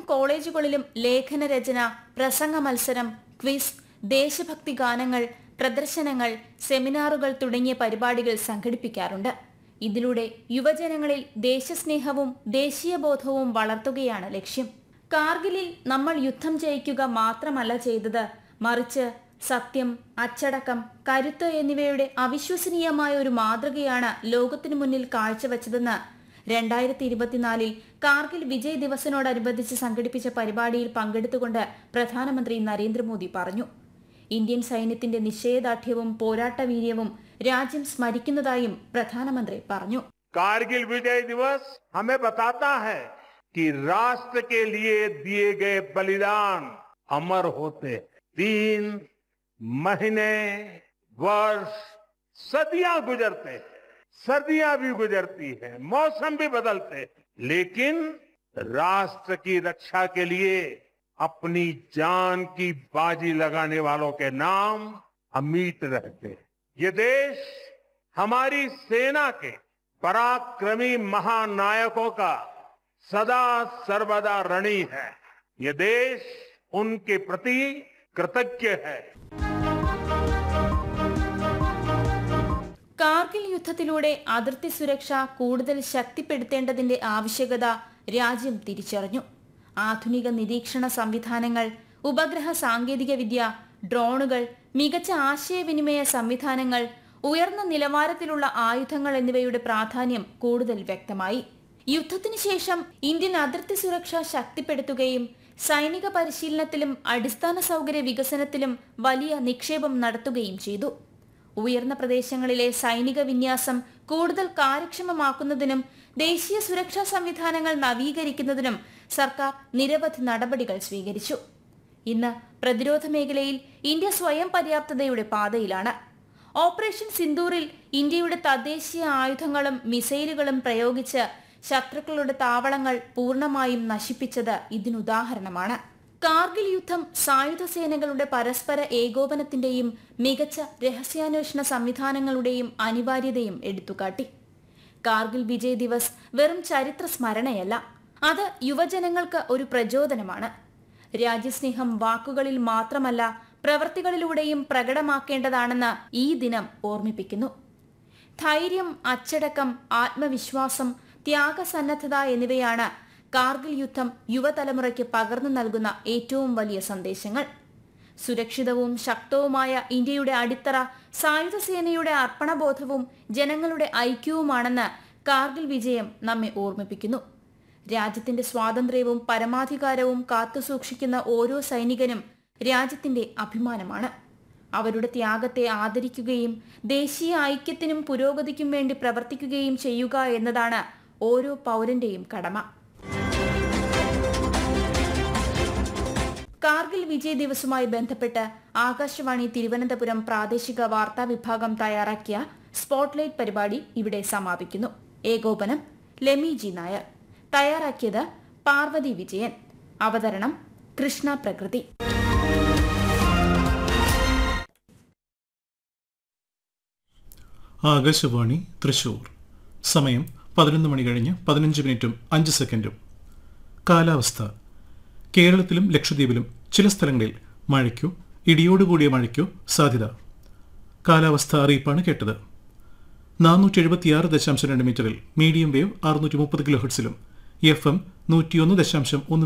കോളേജുകളിലും ലേഖന രചന പ്രസംഗ മത്സരം ക്വിസ് ദേശഭക്തി ഗാനങ്ങൾ പ്രദർശനങ്ങൾ സെമിനാറുകൾ തുടങ്ങിയ പരിപാടികൾ സംഘടിപ്പിക്കാറുണ്ട് ഇതിലൂടെ യുവജനങ്ങളിൽ ദേശസ്നേഹവും ദേശീയബോധവും വളർത്തുകയാണ് ലക്ഷ്യം കാർഗിലിൽ നമ്മൾ യുദ്ധം ജയിക്കുക മാത്രമല്ല ചെയ്തത് മറിച്ച് സത്യം അച്ചടക്കം കരുത്ത് എന്നിവയുടെ അവിശ്വസനീയമായ ഒരു മാതൃകയാണ് ലോകത്തിനു മുന്നിൽ കാഴ്ചവെച്ചതെന്ന് രണ്ടായിരത്തി ഇരുപത്തിനാലിൽ കാർഗിൽ വിജയ് ദിവസിനോടനുബന്ധിച്ച് സംഘടിപ്പിച്ച പരിപാടിയിൽ പങ്കെടുത്തുകൊണ്ട് പ്രധാനമന്ത്രി നരേന്ദ്രമോദി പറഞ്ഞു ഇന്ത്യൻ സൈന്യത്തിന്റെ നിശ്ചയദാർഢ്യവും പോരാട്ടവീര്യവും രാജ്യം സ്മരിക്കുന്നതായും പ്രധാനമന്ത്രി പറഞ്ഞു कारगिल विजय दिवस हमें बताता है कि राष्ट्र के लिए दिए गए बलिदान अमर होते हैं दिन महीने वर्ष सदियां गुजरते हैं सर्दियां भी गुजरती हैं मौसम भी बदलते हैं लेकिन राष्ट्र की रक्षा के लिए अपनी जान की बाजी लगाने वालों के नाम अमिट रहते हैं ये देश हमारी सेना के पराक्रमी महानायकों का सदा सर्वदा ऋणी है ये देश उनके प्रति कृतज्ञ है കാർഗിൽ യുദ്ധത്തിലൂടെ അതിർത്തി സുരക്ഷ കൂടുതൽ ശക്തിപ്പെടുത്തേണ്ടതിന്റെ ആവശ്യകത രാജ്യം തിരിച്ചറിഞ്ഞു ആധുനിക നിരീക്ഷണ സംവിധാനങ്ങൾ ഉപഗ്രഹ സാങ്കേതികവിദ്യ ഡ്രോണുകൾ മികച്ച ആശയവിനിമയ സംവിധാനങ്ങൾ ഉയർന്ന നിലവാരത്തിലുള്ള ആയുധങ്ങൾ എന്നിവയുടെ പ്രാധാന്യം കൂടുതൽ വ്യക്തമായി യുദ്ധത്തിനു ശേഷം ഇന്ത്യൻ അതിർത്തി സുരക്ഷ ശക്തിപ്പെടുത്തുകയും സൈനിക പരിശീലനത്തിലും അടിസ്ഥാന സൗകര്യ വികസനത്തിലും വലിയ നിക്ഷേപം നടത്തുകയും ചെയ്തു ഉയർന്ന പ്രദേശങ്ങളിലെ സൈനിക വിന്യാസം കൂടുതൽ കാര്യക്ഷമമാക്കുന്നതിനും ദേശീയ സുരക്ഷാ സംവിധാനങ്ങൾ നവീകരിക്കുന്നതിനും സർക്കാർ നിരവധി നടപടികൾ സ്വീകരിച്ചു ഇന്ന് പ്രതിരോധ മേഖലയിൽ ഇന്ത്യ സ്വയം പര്യാപ്തതയുടെ പാതയിലാണ് ഓപ്പറേഷൻ സിന്ദൂറിൽ ഇന്ത്യയുടെ തദ്ദേശീയ ആയുധങ്ങളും മിസൈലുകളും പ്രയോഗിച്ച് ശത്രുക്കളുടെ താവളങ്ങൾ പൂർണ്ണമായും നശിപ്പിച്ചത് ഇതിനുദാഹരണമാണ് കാർഗിൽ യുദ്ധം സായുധ സേനകളുടെ പരസ്പര ഏകോപനത്തിന്റെയും മികച്ച രഹസ്യാന്വേഷണ സംവിധാനങ്ങളുടെയും അനിവാര്യതയും എടുത്തുകാട്ടി കാർഗിൽ വിജയ് ദിവസ് വെറും ചരിത്ര സ്മരണയല്ല അത് യുവജനങ്ങൾക്ക് ഒരു പ്രചോദനമാണ് രാജ്യസ്നേഹം വാക്കുകളിൽ മാത്രമല്ല പ്രവൃത്തികളിലൂടെയും പ്രകടമാക്കേണ്ടതാണെന്ന് ഈ ദിനം ഓർമ്മിപ്പിക്കുന്നു ധൈര്യം അച്ചടക്കം ആത്മവിശ്വാസം ത്യാഗസന്നദ്ധത എന്നിവയാണ് കാർഗിൽ യുദ്ധം യുവതലമുറയ്ക്ക് പകർന്നു നൽകുന്ന ഏറ്റവും വലിയ സന്ദേശങ്ങൾ സുരക്ഷിതവും ശക്തവുമായ ഇന്ത്യയുടെ അടിത്തറ സായുധ സേനയുടെ അർപ്പണബോധവും ജനങ്ങളുടെ ഐക്യവുമാണെന്ന് കാർഗിൽ വിജയം നമ്മെ ഓർമ്മിപ്പിക്കുന്നു രാജ്യത്തിന്റെ സ്വാതന്ത്ര്യവും പരമാധികാരവും കാത്തുസൂക്ഷിക്കുന്ന ഓരോ സൈനികനും രാജ്യത്തിന്റെ അഭിമാനമാണ് അവരുടെ ത്യാഗത്തെ ആദരിക്കുകയും ദേശീയ ഐക്യത്തിനും പുരോഗതിക്കും വേണ്ടി പ്രവർത്തിക്കുകയും ചെയ്യുക എന്നതാണ് ഓരോ പൗരന്റെയും കടമ കാർഗിൽ വിജയ് ദിവസവുമായി ബന്ധപ്പെട്ട് ആകാശവാണി തിരുവനന്തപുരം പ്രാദേശിക വാർത്താ വിഭാഗം തയ്യാറാക്കിയ സ്പോട്ട്ലൈറ്റ് പരിപാടി ഇവിടെ സമാപിക്കുന്നു ഏകോപനം ലെമി ജി നായർ തയ്യാറാക്കിയത് പാർവതി വിജയൻ അവതരണം കൃഷ്ണ പ്രകൃതി ആകാശവാണി തൃശൂർ സമയം പതിനൊന്ന് മണി കഴിഞ്ഞ് പതിനഞ്ച് മിനിറ്റും അഞ്ച് സെക്കൻഡും കാലാവസ്ഥ കേരളത്തിലും ലക്ഷദ്വീപിലും ചില സ്ഥലങ്ങളിൽ മഴയ്ക്കോ ഇടിയോടുകൂടിയ മഴയ്ക്കോ സാധ്യത കാലാവസ്ഥ അറിയിപ്പാണ് കേട്ടത് നാനൂറ്റി എഴുപത്തിയാറ് ദശാംശം രണ്ട് മീറ്ററിൽ മീഡിയം വേവ് അറുന്നൂറ്റി മുപ്പത് കിലോ ഹെർട്സിലും എഫ് എം നൂറ്റിയൊന്ന് ദശാംശം ഒന്ന്